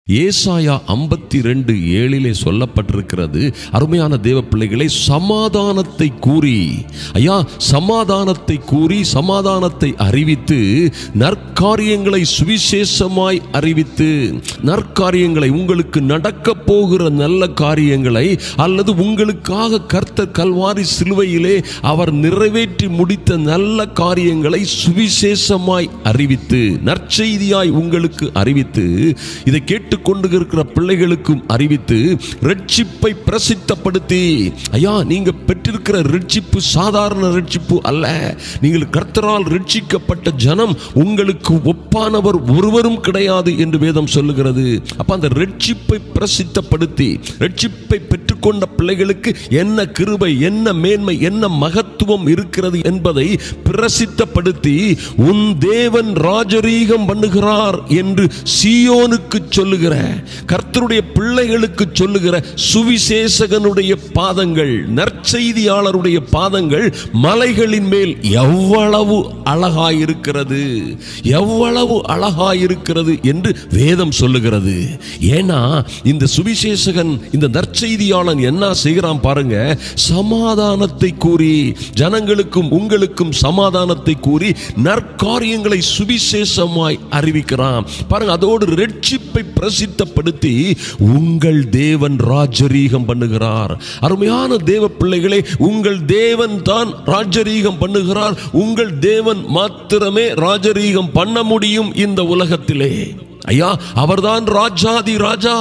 ஏசாயா ஐம்பத்தி ரெண்டு ஏழிலே சொல்லப்பட்டிருக்கிறது அருமையான தேவ பிள்ளைகளை சமாதானத்தை கூறி ஐயா சமாதானத்தை கூறி சமாதானத்தை அறிவித்து நற்காரியங்களை சுவிசேஷமாய் அறிவித்து நற்காரியங்களை உங்களுக்கு நடக்க போகிற நல்ல காரியங்களை அல்லது உங்களுக்காக கர்த்தர் கல்வாரி சிலுவையிலே அவர் நிறைவேற்றி முடித்த நல்ல காரியங்களை சுவிசேஷமாய் அறிவித்து நற்செய்தியாய் உங்களுக்கு அறிவித்து இதை கேட்டு கொண்டு இருக்கிற பிள்ளைகளுக்கும் அறிவித்து ரட்சிப்பை பிரசித்தப்படுத்தி ஐயா நீங்க பெற்றிருக்கிற ரட்சிப்பு சாதாரண ரட்சிப்பு அல்ல நீங்கள் கர்த்தரால் ரட்சிக்கப்பட்ட ஜனம் உங்களுக்கு ஒப்பானவர் ஒருவரும் கிடையாது என்று வேதம் சொல்லுகிறது அப்ப அந்த ரட்சிப்பை பிரசித்தப்படுத்தி ரட்சிப்பை பெற்றுக்கொண்ட பிள்ளைகளுக்கு என்ன கிருபை என்ன மேன்மை என்ன மகத்துவம் இருக்கிறது என்பதை பிரசித்தப்படுத்தி உன் தேவன் ராஜரீகம் பண்ணுகிறார் என்று சீயோனுக்கு சொல்லுகிற கர்த்தருடைய பிள்ளைகளுக்கு சொல்லுகிற சுவிசேஷகனுடைய பாதங்கள் நற்செய்தியாளருடைய பாதங்கள் மலைகளின் மேல் எவ்வளவு அழகாயிருக்கிறது எவ்வளவு அழகாயிருக்கிறது என்று வேதம் சொல்லுகிறது ஏன்னா இந்த சுவிசேஷகன் இந்த நற்செய்தியாளன் என்ன செய்கிறான் பாருங்க சமாதானத்தை கூறி ஜனங்களுக்கும் உங்களுக்கும் சமாதானத்தை கூறி நற்காரியங்களை சுவிசேஷமாய் அறிவிக்கிறான் பாருங்க அதோடு ரட்சிப்பை பிரசித்தப்படுத்தி உங்கள் தேவன் ராஜரீகம் பண்ணுகிறார் அருமையான தேவ பிள்ளைகளே உங்கள் தேவன் தான் ராஜரீகம் பண்ணுகிறார் உங்கள் தேவன் மாத்திரமே ராஜரீகம் பண்ண முடியும் இந்த உலகத்திலே ஐயா அவர்தான் ராஜாதி ராஜா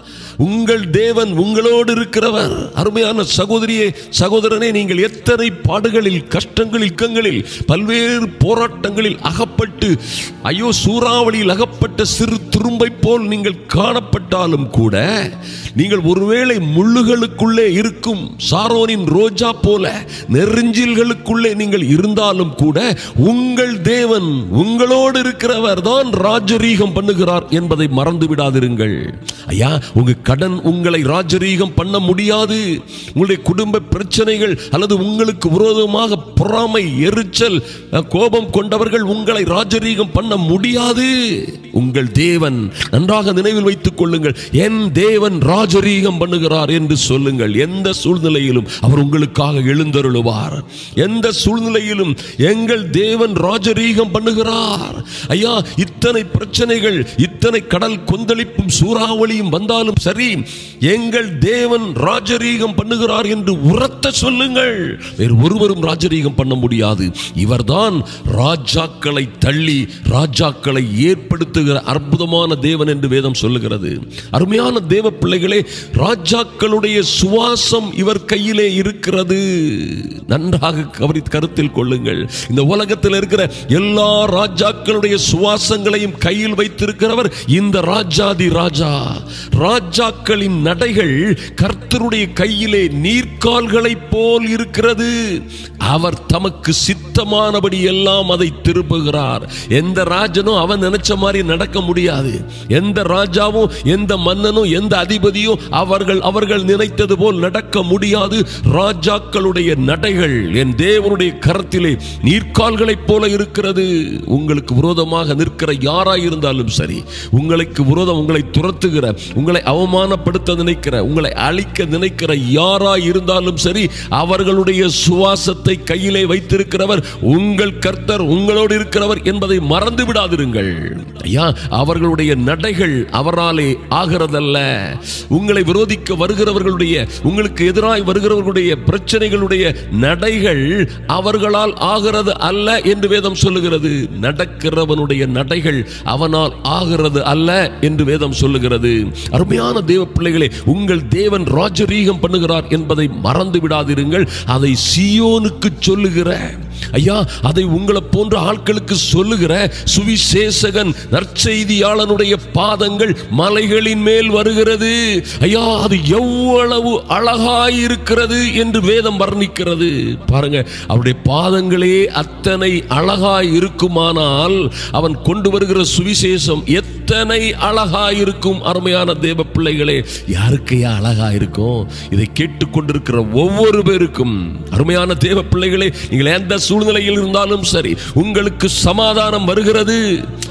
உங்கள் தேவன் உங்களோடு இருக்கிறவர் அருமையான சகோதரியே சகோதரனே நீங்கள் எத்தனை பாடுகளில் கஷ்டங்களில் இக்கங்களில் பல்வேறு போராட்டங்களில் அகப்பட்டு ஐயோ சூறாவளியில் அகப்பட்ட சிறு துரும்பை போல் நீங்கள் காணப்பட்டாலும் கூட நீங்கள் ஒருவேளை முள்ளுகளுக்குள்ளே இருக்கும் சாரோனின் ரோஜா போல நெருஞ்சில்களுக்குள்ளே நீங்கள் இருந்தாலும் கூட உங்கள் தேவன் உங்களோடு இருக்கிறவர் தான் ராஜரீகம் பண்ணுகிறார் என்பதை மறந்து விடாதிருங்கள் ஐயா உங்க கடன் உங்களை ராஜரீகம் பண்ண முடியாது உங்களுடைய குடும்ப பிரச்சனைகள் அல்லது உங்களுக்கு விரோதமாக பொறாமை எரிச்சல் அஹ், கோபம் கொண்டவர்கள் உங்களை ராஜரீகம் பண்ண முடியாது உங்கள் தேவன் நன்றாக நினைவில் வைத்துக் கொள்ளுங்கள் என் தேவன் ராஜரீகம் பண்ணுகிறார் என்று சொல்லுங்கள் எந்த சூழ்நிலையிலும் அவர் உங்களுக்காக எழுந்தருளுவார் எந்த சூழ்நிலையிலும் எங்கள் தேவன் ராஜரீகம் பண்ணுகிறார் ஐயா இத்தனை பிரச்சனைகள் இத்தனை கடல் கொந்தளிப்பும் சூறாவளியும் வந்தாலும் சரி எங்கள் தேவன் ராஜரீகம் பண்ணுகிறார் என்று உரத்த சொல்லுங்கள் வேறு ஒருவரும் ராஜரீகம் பண்ண முடியாது இவர்தான் ராஜாக்களை தள்ளி ராஜாக்களை ஏற்படுத்துகிற அற்புதமான தேவன் என்று வேதம் சொல்லுகிறது அருமையான தேவ பிள்ளைகளே ராஜாக்களுடைய சுவாசம் இவர் கையிலே இருக்கிறது நன்றாக கவரி கருத்தில் கொள்ளுங்கள் இந்த உலகத்தில் இருக்கிற எல்லா ராஜாக்களுடைய சுவாசங்களையும் கையில் வைத்திருக்கிறவர் இந்த ராஜாதி ராஜா ராஜாக்களின் நடைகள் கர்த்தருடைய கையிலே நீர்க்கால்களைப் போல் இருக்கிறது அவர் தமக்கு சித்தமானபடி எல்லாம் அதை திருப்புகிறார் எந்த ராஜனும் அவன் நினைச்ச மாதிரி நடக்க முடியாது எந்த ராஜாவும் எந்த மன்னனும் எந்த அதிபதியும் அவர்கள் அவர்கள் நினைத்தது போல் நடக்க முடியாது ராஜாக்களுடைய நடைகள் என் தேவனுடைய கரத்திலே நீர்க்கால்களைப் போல இருக்கிறது உங்களுக்கு விரோதமாக நிற்கிற யாராய் இருந்தாலும் சரி உங்களுக்கு விரோதம் உங்களை துரத்துகிற உங்களை அவமானப்படுத்த நினைக்கிற உங்களை அழிக்க நினைக்கிற யாராய் இருந்தாலும் சரி அவர்களுடைய சுவாசத்தை கையிலே வைத்திருக்கிறவர் உங்கள் கர்த்தர் உங்களோடு இருக்கிறவர் என்பதை மறந்து விடாதிருங்கள் ஐயா அவர்களுடைய நடைகள் அவராலே ஆகிறதல்ல உங்களை விரோதிக்க வருகிறவர்களுடைய உங்களுக்கு எதிராய் வருகிறவர்களுடைய பிரச்சனைகளுடைய நடைகள் அவர்களால் ஆகிறது அல்ல என்று வேதம் சொல்லுகிறது நடக்கிறவனுடைய நடைகள் அவனால் ஆகிறது அல்ல என்று வேதம் சொல்லுகிறது அருமையான தேவ பிள்ளைகளே உங்கள் தேவன் ராஜரீகம் பண்ணுகிறார் என்பதை மறந்து விடாதிருங்கள் அதை சியோனுக்கு சொல்லுகிற ஐயா அதை உங்களை போன்ற ஆட்களுக்கு சொல்லுகிற சுவிசேஷகன் நற்செய்தியாளனுடைய பாதங்கள் மலைகளின் மேல் வருகிறது ஐயா அது எவ்வளவு அழகாய் இருக்கிறது என்று வேதம் வர்ணிக்கிறது பாருங்க அவருடைய பாதங்களே அத்தனை அழகாய் இருக்குமானால் அவன் கொண்டு வருகிற சுவிசேஷம் எத்தனை அழகாய் இருக்கும் அருமையான தேவ பிள்ளைகளே யாருக்கையா அழகா இருக்கும் இதை கேட்டுக்கொண்டிருக்கிற ஒவ்வொரு பேருக்கும் அருமையான தேவ பிள்ளைகளே நீங்கள் எந்த சூழ்நிலையில் இருந்தாலும் சரி உங்களுக்கு சமாதானம் வருகிறது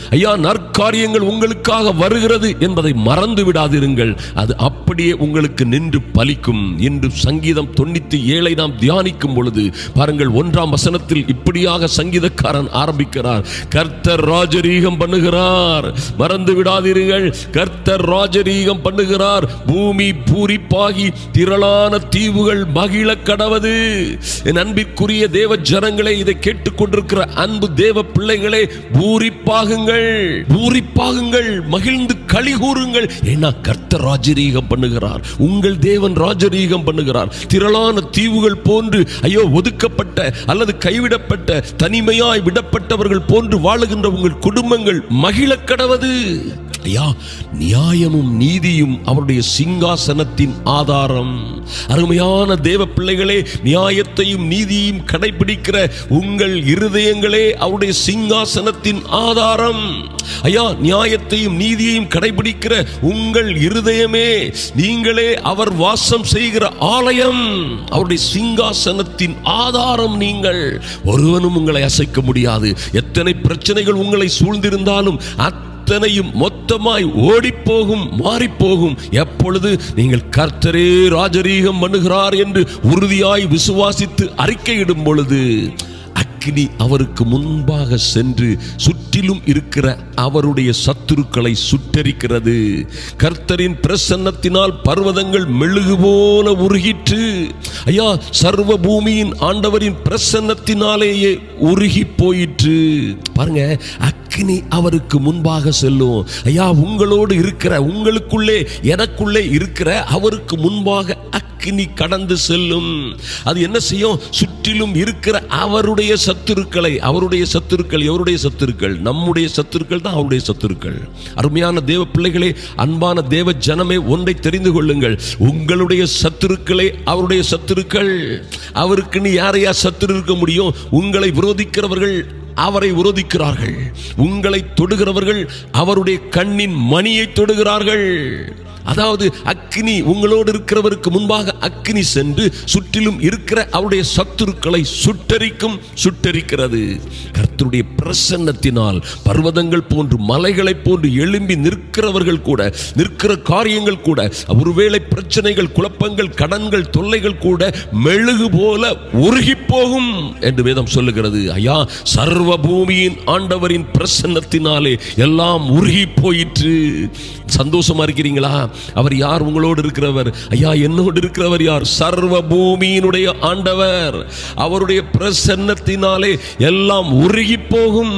ஐயா நற்காரியங்கள் உங்களுக்காக வருகிறது என்பதை மறந்து விடாதிருங்கள் அது அப்படியே உங்களுக்கு நின்று பலிக்கும் என்று சங்கீதம் தொண்ணூத்தி ஏழை நாம் தியானிக்கும் பொழுது பாருங்கள் ஒன்றாம் வசனத்தில் இப்படியாக சங்கீதக்காரன் ஆரம்பிக்கிறார் கர்த்தர் ராஜரீகம் பண்ணுகிறார் மறந்து விடாதீர்கள் கர்த்தர் ராஜரீகம் பண்ணுகிறார் பூமி பூரிப்பாகி திரளான தீவுகள் மகிழ கடவது என் அன்பிற்குரிய தேவ ஜனங்களே இதை கேட்டுக்கொண்டிருக்கிற அன்பு தேவ பிள்ளைகளே பூரிப்பாகுங்கள் பூரிப்பாகுங்கள் மகிழ்ந்து களி கூறுங்கள் ஏன்னா கர்த்தர் ராஜரீகம் பண்ணுகிறார் உங்கள் தேவன் ராஜரீகம் பண்ணுகிறார் திரளான தீவுகள் போன்று ஐயோ ஒதுக்கப்பட்ட அல்லது கைவிடப்பட்ட தனிமையாய் விடப்பட்டவர்கள் போன்று வாழுகின்ற உங்கள் குடும்பங்கள் மகிழ கடவது ஐயா நியாயமும் நீதியும் அவருடைய சிங்காசனத்தின் ஆதாரம் அருமையான தேவ பிள்ளைகளே நியாயத்தையும் நீதியையும் கடைபிடிக்கிற உங்கள் இருதயங்களே அவருடைய சிங்காசனத்தின் ஆதாரம் ஐயா நியாயத்தையும் நீதியையும் கடைபிடிக்கிற உங்கள் இருதயமே நீங்களே அவர் வாசம் செய்கிற ஆலயம் அவருடைய சிங்காசனத்தின் ஆதாரம் நீங்கள் ஒருவனும் உங்களை அசைக்க முடியாது எத்தனை பிரச்சனைகள் உங்களை சூழ்ந்திருந்தாலும் அத்தனையும் மொத்தமாய் ஓடிப்போகும் மாறிப்போகும் எப்பொழுது நீங்கள் கர்த்தரே ராஜரீகம் பண்ணுகிறார் என்று உறுதியாய் விசுவாசித்து அறிக்கையிடும் பொழுது அக்கினி அவருக்கு முன்பாக சென்று சுற்றிலும் இருக்கிற அவருடைய சத்துருக்களை சுட்டரிக்கிறது கர்த்தரின் பிரசன்னத்தினால் பர்வதங்கள் மெழுகு போல உருகிற்று ஐயா சர்வ பூமியின் ஆண்டவரின் பிரசன்னத்தினாலேயே உருகி போயிற்று பாருங்க அக்கினி அவருக்கு முன்பாக செல்லும் ஐயா உங்களோடு இருக்கிற உங்களுக்குள்ளே எனக்குள்ளே இருக்கிற அவருக்கு முன்பாக அக்கினி கடந்து செல்லும் அது என்ன செய்யும் சுற்றிலும் இருக்கிற அவருடைய சத்துருக்களை அவருடைய சத்துருக்கள் எவருடைய சத்துருக்கள் நம்முடைய சத்துருக்கள் தான் அவருடைய சத்துருக்கள் அருமையான தேவ பிள்ளைகளே அன்பான தேவ ஜனமே ஒன்றை தெரிந்து கொள்ளுங்கள் உங்களுடைய சத்துருக்களே அவருடைய சத்துருக்கள் அவருக்கு நீ யாரையா சத்துரு இருக்க முடியும் உங்களை விரோதிக்கிறவர்கள் அவரை விரோதிக்கிறார்கள் உங்களை தொடுகிறவர்கள் அவருடைய கண்ணின் மணியை தொடுகிறார்கள் அதாவது அக்கினி உங்களோடு இருக்கிறவருக்கு முன்பாக அக்கினி சென்று சுற்றிலும் இருக்கிற அவருடைய சத்துருக்களை சுட்டரிக்கும் சுட்டரிக்கிறது கர்த்தருடைய பிரசன்னத்தினால் பர்வதங்கள் போன்று மலைகளைப் போன்று எழும்பி நிற்கிறவர்கள் கூட நிற்கிற காரியங்கள் கூட ஒருவேளை பிரச்சனைகள் குழப்பங்கள் கடன்கள் தொல்லைகள் கூட மெழுகு போல உருகி போகும் என்று வேதம் சொல்லுகிறது ஐயா சர்வ பூமியின் ஆண்டவரின் பிரசன்னத்தினாலே எல்லாம் உருகி போயிற்று சந்தோஷமா இருக்கிறீங்களா அவர் யார் உங்களோடு இருக்கிறவர் ஐயா என்னோடு இருக்கிறவர் யார் சர்வ பூமியினுடைய ஆண்டவர் அவருடைய பிரசன்னத்தினாலே எல்லாம் உருகி போகும்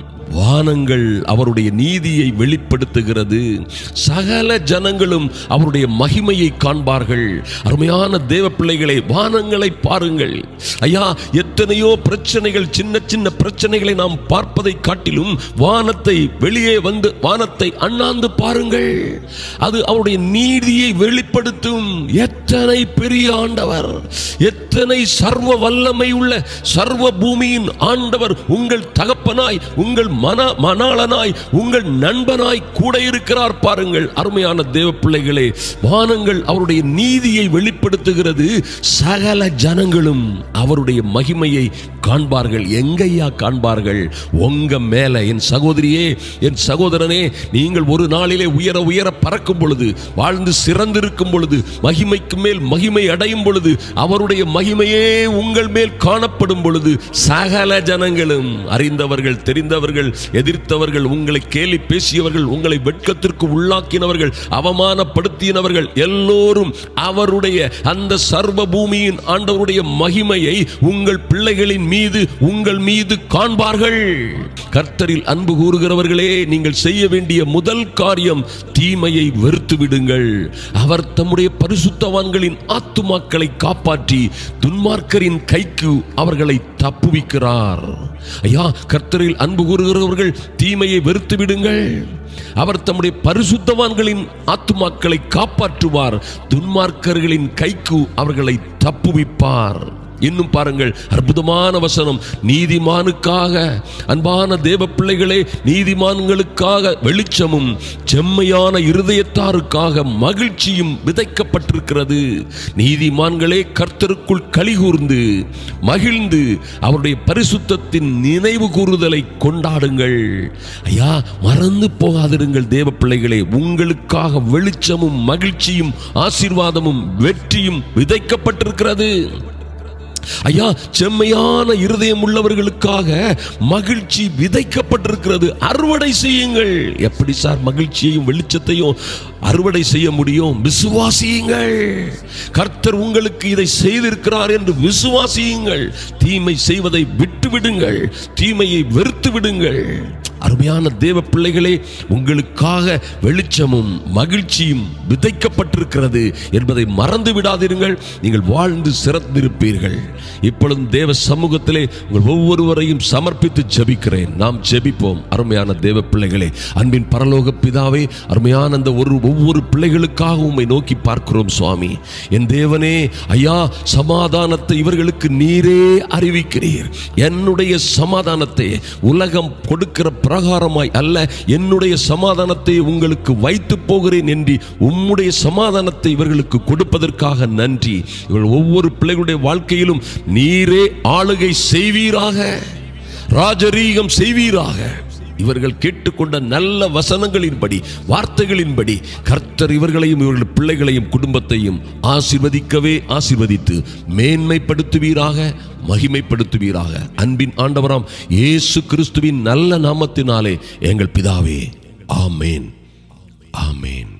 வானங்கள் அவருடைய நீதியை வெளிப்படுத்துகிறது சகல ஜனங்களும் அவருடைய மகிமையை காண்பார்கள் அருமையான தேவ பிள்ளைகளை வானங்களை பாருங்கள் ஐயா எத்தனையோ பிரச்சனைகள் சின்ன சின்ன பிரச்சனைகளை நாம் பார்ப்பதை காட்டிலும் வானத்தை வெளியே வந்து வானத்தை அண்ணாந்து பாருங்கள் அது அவருடைய நீதியை வெளிப்படுத்தும் எத்தனை பெரிய ஆண்டவர் எத்தனை சர்வ வல்லமை உள்ள சர்வ பூமியின் ஆண்டவர் உங்கள் தகப்பனாய் உங்கள் மன மணாளனாய் உங்கள் நண்பனாய் கூட இருக்கிறார் பாருங்கள் அருமையான தேவ பிள்ளைகளே வானங்கள் அவருடைய நீதியை வெளிப்படுத்துகிறது சகல ஜனங்களும் அவருடைய மகிமையை காண்பார்கள் எங்கையா காண்பார்கள் உங்க மேல என் சகோதரியே என் சகோதரனே நீங்கள் ஒரு நாளிலே உயர உயர பறக்கும் பொழுது வாழ்ந்து சிறந்திருக்கும் பொழுது மகிமைக்கு மேல் மகிமை அடையும் பொழுது அவருடைய மகிமையே உங்கள் மேல் காணப்படும் பொழுது சகல ஜனங்களும் அறிந்தவர்கள் தெரிந்தவர்கள் எதிர்த்தவர்கள் உங்களை கேலி பேசியவர்கள் உங்களை வெட்கத்திற்கு உள்ளாக்கினவர்கள் அவமானப்படுத்தினவர்கள் எல்லோரும் அவருடைய அந்த சர்வ பூமியின் ஆண்டவருடைய மகிமையை உங்கள் பிள்ளைகளின் மீது உங்கள் மீது காண்பார்கள் கர்த்தரில் அன்பு கூறுகிறவர்களே நீங்கள் செய்ய வேண்டிய முதல் காரியம் தீமையை வெறுத்து விடுங்கள் அவர் தம்முடைய பரிசுத்தவான்களின் ஆத்துமாக்களை காப்பாற்றி துன்மார்க்கரின் கைக்கு அவர்களை தப்புவிக்கிறார் ஐயா கர்த்தரில் அன்பு கூறுகிறவர்கள் தீமையை வெறுத்து விடுங்கள் அவர் தம்முடைய பரிசுத்தவான்களின் ஆத்துமாக்களை காப்பாற்றுவார் துன்மார்க்கர்களின் கைக்கு அவர்களை தப்புவிப்பார் இன்னும் பாருங்கள் அற்புதமான வசனம் நீதிமானுக்காக அன்பான தேவ பிள்ளைகளே நீதிமான்களுக்காக வெளிச்சமும் செம்மையான இருதயத்தாருக்காக மகிழ்ச்சியும் விதைக்கப்பட்டிருக்கிறது நீதிமான்களே கர்த்தருக்குள் கலிகூர்ந்து மகிழ்ந்து அவருடைய பரிசுத்தத்தின் நினைவு கூறுதலை கொண்டாடுங்கள் ஐயா மறந்து போகாதிருங்கள் தேவ பிள்ளைகளே உங்களுக்காக வெளிச்சமும் மகிழ்ச்சியும் ஆசீர்வாதமும் வெற்றியும் விதைக்கப்பட்டிருக்கிறது ஐயா செம்மையான இருதயம் உள்ளவர்களுக்காக மகிழ்ச்சி விதைக்கப்பட்டிருக்கிறது அறுவடை செய்யுங்கள் எப்படி சார் மகிழ்ச்சியையும் வெளிச்சத்தையும் அறுவடை செய்ய முடியும் விசுவாசியுங்கள் கர்த்தர் உங்களுக்கு இதை செய்திருக்கிறார் என்று விசுவாசியுங்கள் தீமை செய்வதை விட்டு விடுங்கள் தீமையை வெறுத்து விடுங்கள் அருமையான தேவ பிள்ளைகளே உங்களுக்காக வெளிச்சமும் மகிழ்ச்சியும் விதைக்கப்பட்டிருக்கிறது என்பதை மறந்து விடாதிருங்கள் நீங்கள் வாழ்ந்து சிறந்திருப்பீர்கள் இப்பொழுதும் தேவ சமூகத்திலே உங்கள் ஒவ்வொருவரையும் சமர்ப்பித்து ஜெபிக்கிறேன் நாம் ஜெபிப்போம் அருமையான தேவ பிள்ளைகளே அன்பின் பரலோக பிதாவே அருமையான அந்த ஒரு ஒவ்வொரு பிள்ளைகளுக்காக உம்மை நோக்கி பார்க்கிறோம் சுவாமி என் தேவனே ஐயா சமாதானத்தை இவர்களுக்கு நீரே அறிவிக்கிறீர் என்னுடைய சமாதானத்தை உலகம் கொடுக்கிற பிரகாரமாய் அல்ல என்னுடைய சமாதானத்தை உங்களுக்கு வைத்து போகிறேன் என்று உம்முடைய சமாதானத்தை இவர்களுக்கு கொடுப்பதற்காக நன்றி இவர்கள் ஒவ்வொரு பிள்ளைகளுடைய வாழ்க்கையிலும் நீரே ஆளுகை செய்வீராக ராஜரீகம் செய்வீராக இவர்கள் கேட்டுக்கொண்ட நல்ல வசனங்களின்படி வார்த்தைகளின்படி கர்த்தர் இவர்களையும் இவர்கள் பிள்ளைகளையும் குடும்பத்தையும் ஆசீர்வதிக்கவே ஆசீர்வதித்து மேன்மைப்படுத்துவீராக மகிமைப்படுத்துவீராக அன்பின் ஆண்டவராம் இயேசு கிறிஸ்துவின் நல்ல நாமத்தினாலே எங்கள் பிதாவே ஆமேன் ஆமேன்